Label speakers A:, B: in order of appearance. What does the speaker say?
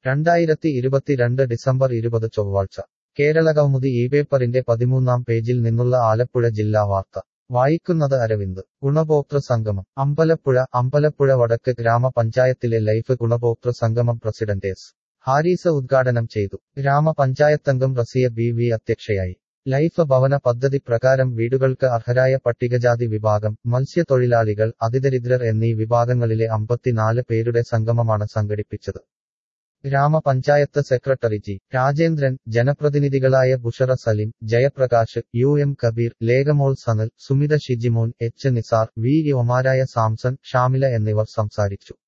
A: രണ്ടായിരത്തി ഇരുപത്തിരണ്ട് ഡിസംബർ ഇരുപത് ചൊവ്വാഴ്ച കേരള കൗമുദി ഈ പേപ്പറിന്റെ പതിമൂന്നാം പേജിൽ നിന്നുള്ള ആലപ്പുഴ ജില്ലാ വാർത്ത വായിക്കുന്നത് അരവിന്ദ് ഗുണഭോക്തൃ സംഗമം അമ്പലപ്പുഴ അമ്പലപ്പുഴ വടക്ക് ഗ്രാമപഞ്ചായത്തിലെ ലൈഫ് ഗുണഭോക്തൃ സംഗമം പ്രസിഡന്റ് എസ് ഹാരീസ് ഉദ്ഘാടനം ചെയ്തു ഗ്രാമപഞ്ചായത്തംഗം റസിയ ബി വി അധ്യക്ഷയായി ലൈഫ് ഭവന പദ്ധതി പ്രകാരം വീടുകൾക്ക് അർഹരായ പട്ടികജാതി വിഭാഗം മത്സ്യത്തൊഴിലാളികൾ അതിദരിദ്രർ എന്നീ വിഭാഗങ്ങളിലെ അമ്പത്തിനാല് പേരുടെ സംഗമമാണ് സംഘടിപ്പിച്ചത് ഗ്രാമപഞ്ചായത്ത് സെക്രട്ടറി ജി രാജേന്ദ്രൻ ജനപ്രതിനിധികളായ Bushra Salim Jayaprakash U M Kabeer Lekhamol Sanal Sumitha Shijimon H Nizar V ഒമാരായ സാംസൺ ഷാമില എന്നിവർ സംസാരിച്ചു